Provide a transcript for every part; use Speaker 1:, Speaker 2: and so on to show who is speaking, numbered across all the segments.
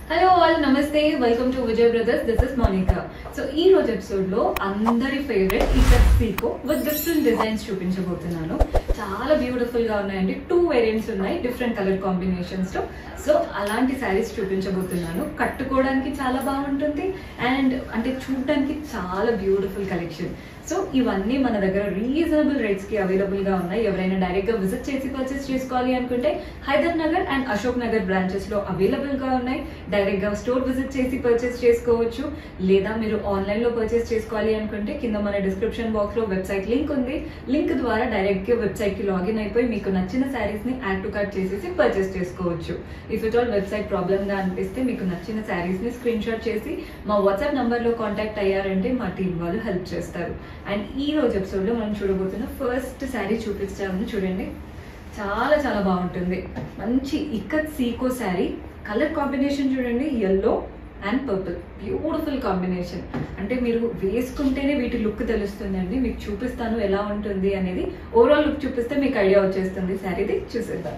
Speaker 1: hello all namaste welcome to Vijay brothers this is Monica so ఈ రోజు episode లో అందరి ఫేవరెట్ ఇకత్ సీకో విత్ డిఫరెంట్ డిజైన్స్ చూపించబోతున్నాను చాలా బ్యూటిఫుల్ గా ఉన్నాయండి టూ వేరియంట్స్ ఉన్నాయి డిఫరెంట్ కలర్ కాంబినేషన్స్ తో సో అలాంటి శారీస్ చూపించబోతున్నాను కట్టుకోవడానికి చాలా బాగుంటుంది అండ్ అంటే చూడడానికి చాలా బ్యూటిఫుల్ కలెక్షన్ సో ఇవన్నీ మన దగ్గర రీజనబుల్ రేట్స్ కి అవైలబుల్ గా ఉన్నాయి ఎవరైనా డైరెక్ట్ గా విజిట్ చేసి పర్చేస్ చేసుకోవాలి అనుకుంటే హైదర్ నగర్ అండ్ అశోక్ నగర్ బ్రాంచెస్ లో అవైలబుల్ గా ఉన్నాయి డైరెక్ట్ గా స్టోర్ విజిట్ చేసి పర్చేస్ చేసుకోవచ్చు లేదా మీరు ఆన్లైన్ లో పర్చేస్ చేసుకోవాలి అనుకుంటే కింద మన డిస్క్రిప్షన్ బాక్స్ లో వెబ్సైట్ లింక్ ఉంది లింక్ ద్వారా డైరెక్ట్ గా వెబ్సైట్ కి లాగిన్ అయిపోయి మీకు నచ్చిన శారీస్ ని యాడ్ టు కార్ట్ చేసేసి పర్చేస్ చేసుకోవచ్చు if it all website problem గా అనిపిస్తే మీకు నచ్చిన శారీస్ ని స్క్రీన్ షాట్ చేసి మా వాట్సాప్ నంబర్ లో కాంటాక్ట్ అయ్యారంటే మా టీం వాళ్ళు హెల్ప్ చేస్తారు అండ్ ఈ రోజు ఎపిసోడ్ లో మనం చూడబోతున్న ఫస్ట్ శారీ చూపిస్తాము చూడండి చాలా చాలా బాగుంటుంది మంచి ఇక్కత్ సీకో శారీ కలర్ కాంబినేషన్ చూడండి yellow and purple beautiful combination అంటే మీరు వేసుకుంటేనే వీటి లుక్ తెలుస్తుందండి మీకు చూపిస్తాను ఎలా ఉంటుంది అనేది ఓవరాల్ లుక్ చూపిస్తే మీకు ఐడియా వచ్చేస్తుంది శారీది చూసేద్దాం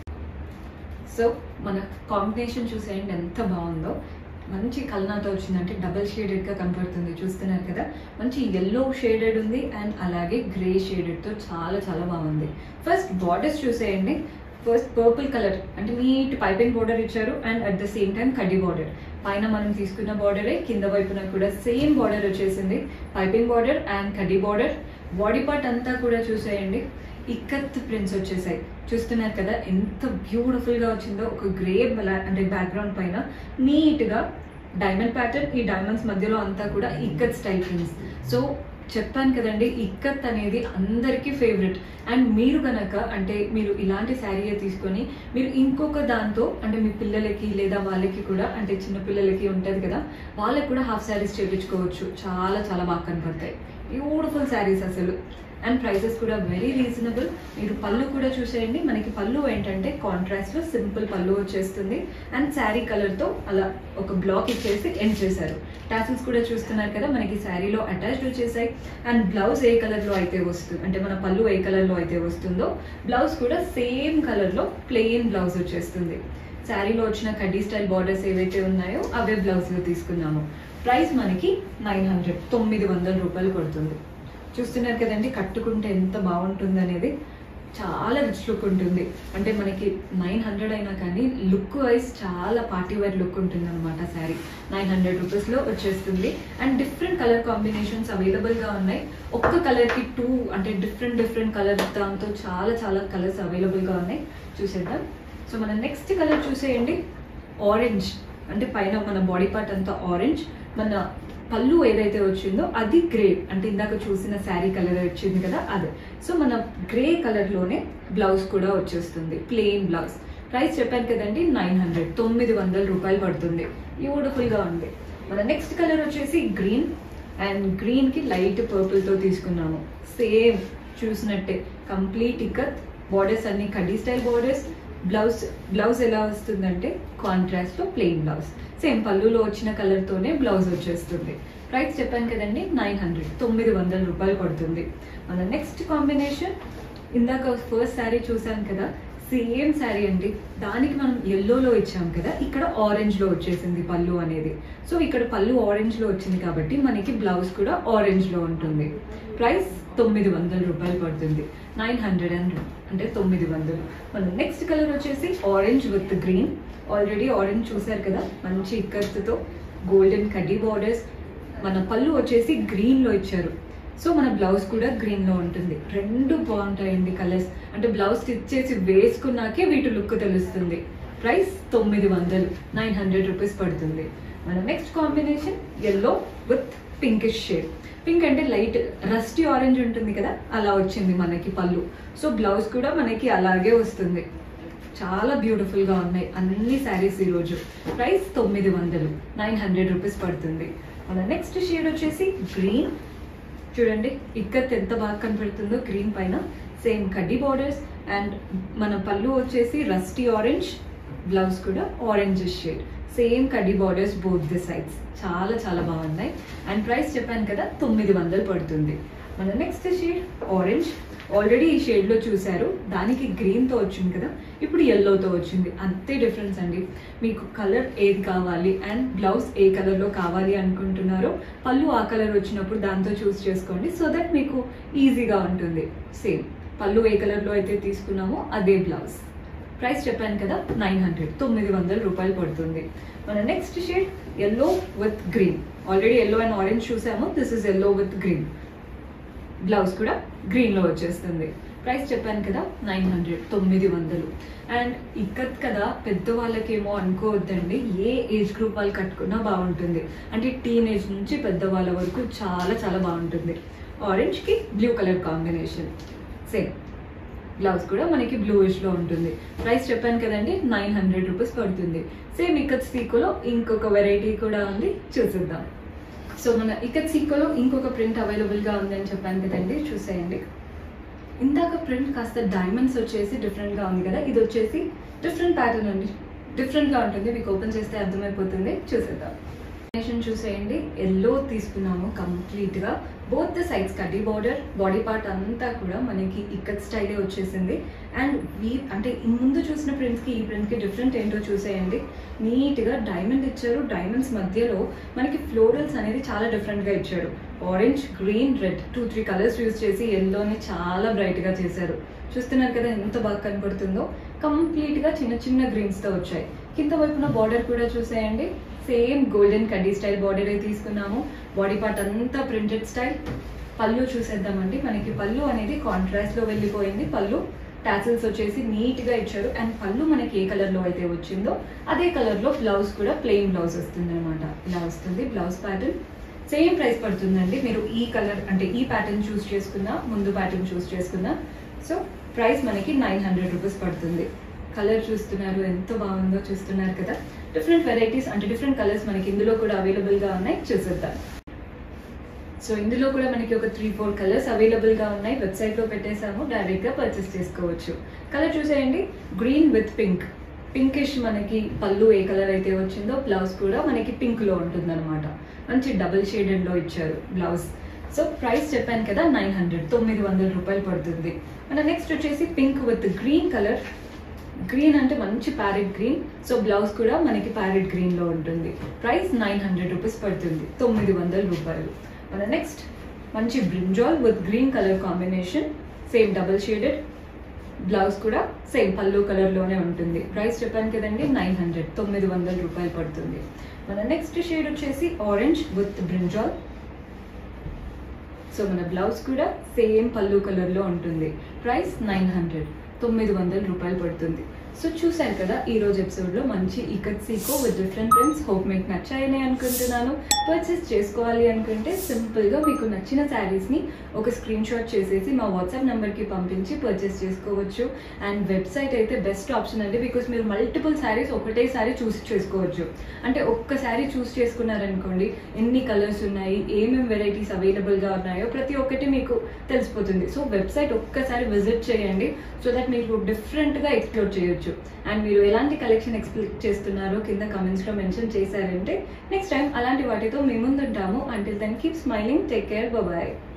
Speaker 1: సో మన కాంబినేషన్ చూసేయండి ఎంత బాగుందో మంచి కలనాతో వచ్చిందంటే డబల్ షేడెడ్ గా కనపడుతుంది చూస్తున్నారు కదా మంచి ఎల్లో షేడెడ్ ఉంది అండ్ అలాగే గ్రే షేడెడ్ తో చాలా చాలా బాగుంది ఫస్ట్ బార్డర్స్ చూసేయండి ఫస్ట్ పర్పుల్ కలర్ అంటే నీట్ పైపింగ్ బార్డర్ ఇచ్చారు and at the same time కడ్డీ బార్డర్ పైన మనం తీసుకున్న బార్డరే కింద వైపున కూడా సేమ్ బార్డర్ వచ్చేసింది పైపింగ్ బార్డర్ అండ్ కడ్డీ బార్డర్ బాడీ పార్ట్ అంతా కూడా చూసేయండి ఇక్కత్ ప్రింట్స్ వచ్చేసాయి చూస్తున్నారు కదా ఎంత బ్యూటిఫుల్ గా వచ్చిందో ఒక గ్రే అంటే బ్యాక్గ్రౌండ్ పైన నీట్ గా డైమండ్ ప్యాటర్న్ ఈ డైమండ్స్ మధ్యలో అంతా కూడా ఇక్కత్ స్టైల్ ప్రింట్స్ సో చెప్పాను కదండి ఇక్కత్ అనేది అందరికీ ఫేవరెట్ అండ్ మీరు కనుక అంటే మీరు ఇలాంటి శారీ తీసుకొని మీరు ఇంకొక దాంతో అంటే మీ పిల్లలకి లేదా వాళ్ళకి కూడా అంటే చిన్న పిల్లలకి ఉంటుంది కదా వాళ్ళకి కూడా హాఫ్ శారీస్ చేయించుకోవచ్చు చాలా చాలా బాగా కనపడతాయి బ్యూటిఫుల్ శారీస్ అసలు అండ్ ప్రైసెస్ కూడా వెరీ రీజనబుల్ మీరు పళ్ళు కూడా చూసేయండి మనకి పళ్ళు ఏంటంటే కాంట్రాస్ట్ లో సింపుల్ పళ్ళు వచ్చేస్తుంది అండ్ శారీ కలర్ తో అలా ఒక బ్లాక్ ఇచ్చేసి ఎండ్ చేశారు టాసిల్స్ కూడా చూస్తున్నారు కదా మనకి శారీలో అటాచ్డ్ వచ్చేసాయి అండ్ బ్లౌజ్ ఏ కలర్ లో అయితే వస్తుంది అంటే మన పళ్ళు ఏ కలర్ లో అయితే వస్తుందో బ్లౌజ్ కూడా సేమ్ కలర్ లో ప్లెయిన్ బ్లౌజ్ వచ్చేస్తుంది శారీలో వచ్చిన కడ్డీ స్టైల్ బార్డర్స్ ఏవైతే ఉన్నాయో అవే బ్లౌజ్ లో తీసుకున్నాము ప్రైస్ మనకి నైన్ హండ్రెడ్ తొమ్మిది వందల రూపాయలు పడుతుంది చూస్తున్నారు కదండి కట్టుకుంటే ఎంత బాగుంటుంది అనేది చాలా రిచ్ లుక్ ఉంటుంది అంటే మనకి నైన్ హండ్రెడ్ అయినా కానీ లుక్ వైజ్ చాలా పార్టీ వేర్ లుక్ ఉంటుంది అనమాట శారీ నైన్ హండ్రెడ్ రూపీస్లో వచ్చేస్తుంది అండ్ డిఫరెంట్ కలర్ కాంబినేషన్స్ అవైలబుల్గా ఉన్నాయి ఒక్క కలర్కి టూ అంటే డిఫరెంట్ డిఫరెంట్ కలర్ దాంతో చాలా చాలా కలర్స్ అవైలబుల్గా ఉన్నాయి చూసేద్దాం సో మన నెక్స్ట్ కలర్ చూసేయండి ఆరెంజ్ అంటే పైన మన బాడీ పార్ట్ అంతా ఆరెంజ్ మన పళ్ళు ఏదైతే వచ్చిందో అది గ్రే అంటే ఇందాక చూసిన శారీ కలర్ వచ్చింది కదా అదే సో మన గ్రే కలర్లోనే బ్లౌజ్ కూడా వచ్చేస్తుంది ప్లెయిన్ బ్లౌజ్ ప్రైస్ చెప్పాను కదండి నైన్ హండ్రెడ్ తొమ్మిది వందల రూపాయలు పడుతుంది బ్యూటిఫుల్గా ఉంది మన నెక్స్ట్ కలర్ వచ్చేసి గ్రీన్ అండ్ గ్రీన్కి లైట్ పర్పుల్తో తీసుకున్నాము సేమ్ చూసినట్టే కంప్లీట్ ఇకత్ బార్డర్స్ అన్ని కడ్డీ స్టైల్ బార్డర్స్ బ్లౌజ్ బ్లౌజ్ ఎలా వస్తుందంటే కాంట్రాస్ట్ లో ప్లెయిన్ బ్లౌజ్ సేమ్ పళ్ళులో వచ్చిన కలర్ తోనే బ్లౌజ్ వచ్చేస్తుంది ప్రైస్ చెప్పాను కదండి నైన్ హండ్రెడ్ తొమ్మిది వందల రూపాయలు పడుతుంది మన నెక్స్ట్ కాంబినేషన్ ఇందాక ఫస్ట్ శారీ చూసాం కదా సేమ్ శారీ అండి దానికి మనం ఎల్లోలో ఇచ్చాం కదా ఇక్కడ ఆరెంజ్ లో వచ్చేసింది పళ్ళు అనేది సో ఇక్కడ పళ్ళు ఆరెంజ్ లో వచ్చింది కాబట్టి మనకి బ్లౌజ్ కూడా ఆరెంజ్ లో ఉంటుంది ప్రైస్ తొమ్మిది వందల రూపాయలు పడుతుంది నైన్ హండ్రెడ్ అండ్ అంటే తొమ్మిది వందలు మన నెక్స్ట్ కలర్ వచ్చేసి orange with green already orange చూసారు కదా మంచి ఇక్కర్తో గోల్డెన్ కడ్డీ బార్డర్స్ మన పళ్ళు వచ్చేసి గ్రీన్ లో ఇచ్చారు సో మన బ్లౌజ్ కూడా గ్రీన్ లో ఉంటుంది రెండు బాగుంటాయండి కలర్స్ అంటే బ్లౌజ్ స్టిచ్ చేసి వేసుకున్నాకే వీటి లుక్ తెలుస్తుంది ప్రైస్ తొమ్మిది వందలు నైన్ హండ్రెడ్ రూపీస్ పడుతుంది మన next combination yellow with pinkish shade pink అంటే లైట్ రస్టీ ఆరెంజ్ ఉంటుంది కదా అలా వచ్చింది మనకి పళ్ళు సో బ్లౌజ్ కూడా మనకి అలాగే వస్తుంది చాలా బ్యూటిఫుల్ గా ఉన్నాయి అన్ని శారీస్ ఈరోజు ప్రైస్ తొమ్మిది వందలు నైన్ హండ్రెడ్ రూపీస్ పడుతుంది మన నెక్స్ట్ షేడ్ వచ్చేసి గ్రీన్ చూడండి ఇక్కత్ ఎంత బాగా కనపడుతుందో గ్రీన్ పైన సేమ్ కడ్డీ బార్డర్స్ అండ్ మన పళ్ళు వచ్చేసి రస్టీ ఆరెంజ్ బ్లౌజ్ కూడా ఆరెంజ్ షేడ్ సేమ్ కడ్డీ బార్డర్స్ బోత్ ది సైడ్స్ చాలా చాలా బాగున్నాయి అండ్ ప్రైస్ చెప్పాను కదా తొమ్మిది వందలు పడుతుంది మన నెక్స్ట్ షేడ్ ఆరెంజ్ ఆల్రెడీ ఈ షేడ్లో చూశారు దానికి గ్రీన్తో వచ్చింది కదా ఇప్పుడు ఎల్లోతో వచ్చింది అంతే డిఫరెన్స్ అండి మీకు కలర్ ఏది కావాలి అండ్ బ్లౌజ్ ఏ కలర్లో కావాలి అనుకుంటున్నారో పళ్ళు ఆ కలర్ వచ్చినప్పుడు దాంతో చూస్ చేసుకోండి సో దట్ మీకు ఈజీగా ఉంటుంది సేమ్ పళ్ళు ఏ కలర్లో అయితే తీసుకున్నామో అదే బ్లౌజ్ ప్రైస్ చెప్పాను కదా నైన్ హండ్రెడ్ తొమ్మిది వందల రూపాయలు పడుతుంది మన next shade yellow with green already yellow and orange చూసాము this is yellow with green blouse కూడా గ్రీన్లో వచ్చేస్తుంది ప్రైస్ చెప్పాను కదా నైన్ హండ్రెడ్ తొమ్మిది వందలు అండ్ ఇక్కత్ కదా పెద్దవాళ్ళకేమో అనుకోవద్దండి ఏ ఏజ్ గ్రూప్ వాళ్ళు కట్టుకున్నా బాగుంటుంది అంటే టీనేజ్ నుంచి పెద్దవాళ్ళ వరకు చాలా చాలా బాగుంటుంది ఆరెంజ్కి blue colour combination same blouse కూడా మనకి బ్లూయిష్లో ఉంటుంది ప్రైస్ చెప్పాను కదండి నైన్ హండ్రెడ్ రూపీస్ పడుతుంది సేమ్ ఇక్కత్ సీకోలో ఇంకొక వెరైటీ కూడా ఉంది చూసిద్దాం సో మన ఇక్కత్ సీకోలో ఇంకొక ప్రింట్ అవైలబుల్గా ఉందని చెప్పాను కదండి చూసేయండి ఇందాక ప్రింట్ కాస్త డైమండ్స్ వచ్చేసి డిఫరెంట్గా ఉంది కదా ఇది వచ్చేసి డిఫరెంట్ ప్యాటర్న్ అండి డిఫరెంట్గా ఉంటుంది మీకు ఓపెన్ చేస్తే అర్థమైపోతుంది చూసేద్దాం కాంబినేషన్ చూసేయండి ఎల్లో తీసుకున్నాము కంప్లీట్గా బోత్ ద సైడ్స్ కడ్డీ బార్డర్ బాడీ పార్ట్ అంతా కూడా మనకి ఇక్కత్ స్టైలే వచ్చేసింది అండ్ వీ అంటే ఈ ముందు చూసిన ప్రింట్స్కి ఈ ప్రింట్కి డిఫరెంట్ ఏంటో చూసేయండి నీట్గా డైమండ్ ఇచ్చారు డైమండ్స్ మధ్యలో మనకి ఫ్లోరల్స్ అనేది చాలా డిఫరెంట్గా ఇచ్చారు orange green red two three colours use చేసి ఎల్లోని చాలా బ్రైట్గా చేశారు చూస్తున్నారు కదా ఎంత బాగా కనపడుతుందో కంప్లీట్గా చిన్న చిన్న గ్రీన్స్తో వచ్చాయి కింద వైపున బార్డర్ కూడా చూసేయండి సేమ్ గోల్డెన్ కడ్డీ స్టైల్ బార్డర్ తీసుకున్నాము బాడీ పార్ట్ అంతా ప్రింటెడ్ స్టైల్ పళ్ళు చూసేద్దామండి మనకి పళ్ళు అనేది కాంట్రాస్ట్ లో వెళ్ళిపోయింది పళ్ళు టాసిల్స్ వచ్చేసి నీట్ గా ఇచ్చారు అండ్ పళ్ళు మనకి ఏ కలర్ లో అయితే వచ్చిందో అదే కలర్ లో బ్లౌజ్ కూడా ప్లెయిన్ బ్లౌజ్ వస్తుంది అనమాట ఇలా వస్తుంది బ్లౌజ్ ప్యాటర్న్ సేమ్ ప్రైస్ పడుతుందండి మీరు ఈ కలర్ అంటే ఈ ప్యాటర్న్ చూస్ చేసుకున్నా ముందు ప్యాటర్న్ చూస్ చేసుకున్నా సో ప్రైస్ మనకి నైన్ హండ్రెడ్ రూపీస్ పడుతుంది కలర్ చూస్తున్నారు ఎంత బాగుందో చూస్తున్నారు కదా డిఫరెంట్ వెరైటీస్ అంటే డిఫరెంట్ కలర్స్ మనకి ఇందులో కూడా అవైలబుల్గా ఉన్నాయి చూసేద్దాం సో ఇందులో కూడా మనకి ఒక త్రీ ఫోర్ కలర్స్ అవైలబుల్గా ఉన్నాయి వెబ్సైట్లో పెట్టేసాము డైరెక్ట్గా పర్చేస్ చేసుకోవచ్చు కలర్ చూసేయండి గ్రీన్ విత్ పింక్ పింకిష్ మనకి పళ్ళు ఏ కలర్ అయితే వచ్చిందో బ్లౌజ్ కూడా మనకి పింక్లో ఉంటుందన్నమాట మంచి డబుల్ షేడెడ్లో ఇచ్చారు బ్లౌజ్ సో ప్రైస్ చెప్పాను కదా నైన్ హండ్రెడ్ తొమ్మిది వందల రూపాయలు పడుతుంది మన నెక్స్ట్ వచ్చేసి pink with green colour green అంటే మంచి ప్యారెట్ గ్రీన్ సో బ్లౌజ్ కూడా మనకి ప్యారెట్ గ్రీన్ లో ఉంటుంది ప్రైస్ నైన్ హండ్రెడ్ రూపీస్ పడుతుంది తొమ్మిది వందల రూపాయలు మన నెక్స్ట్ మంచి brinjal with green colour combination same double shaded blouse కూడా సేమ్ పళ్ళు కలర్ లోనే ఉంటుంది ప్రైస్ చెప్పాను కదండి నైన్ హండ్రెడ్ తొమ్మిది వందల రూపాయలు పడుతుంది మన నెక్స్ట్ షేడ్ వచ్చేసి ఆరెంజ్ విత్ బ్రింజాల్ సో మన బ్లౌజ్ కూడా సేమ్ పళ్ళు కలర్లో ఉంటుంది ప్రైస్ నైన్ హండ్రెడ్ తొమ్మిది వందల రూపాయలు పడుతుంది సో చూశారు కదా ఈ రోజు ఎపిసోడ్లో మంచి ఇకత్ సీకో విత్ డిఫరెంట్ ప్రింట్స్ హోప్ మీకు నచ్చాయని అనుకుంటున్నాను పర్చేస్ చేసుకోవాలి అనుకుంటే సింపుల్గా మీకు నచ్చిన శారీస్ని ఒక స్క్రీన్ షాట్ చేసేసి మా వాట్సాప్ నెంబర్కి పంపించి పర్చేస్ చేసుకోవచ్చు అండ్ వెబ్సైట్ అయితే బెస్ట్ ఆప్షన్ అండి బికాస్ మీరు మల్టిపుల్ శారీస్ ఒకటే శారీ చూస్ చేసుకోవచ్చు అంటే ఒక్క శారీ చూస్ చేసుకున్నారనుకోండి ఎన్ని కలర్స్ ఉన్నాయి ఏమేమి వెరైటీస్ అవైలబుల్గా ఉన్నాయో ప్రతి ఒక్కటి మీకు తెలిసిపోతుంది సో వెబ్సైట్ ఒక్కసారి విజిట్ చేయండి సో దట్ మీరు డిఫరెంట్గా ఎక్స్ప్లోర్ చేయొచ్చు అండ్ మీరు ఎలాంటి కలెక్షన్ ఎక్స్పెక్ట్ చేస్తున్నారో కింద కమెంట్స్లో మెన్షన్ చేశారంటే నెక్స్ట్ టైం అలాంటి వాటితో మీ ముందు ఉంటాము until then keep smiling take care bye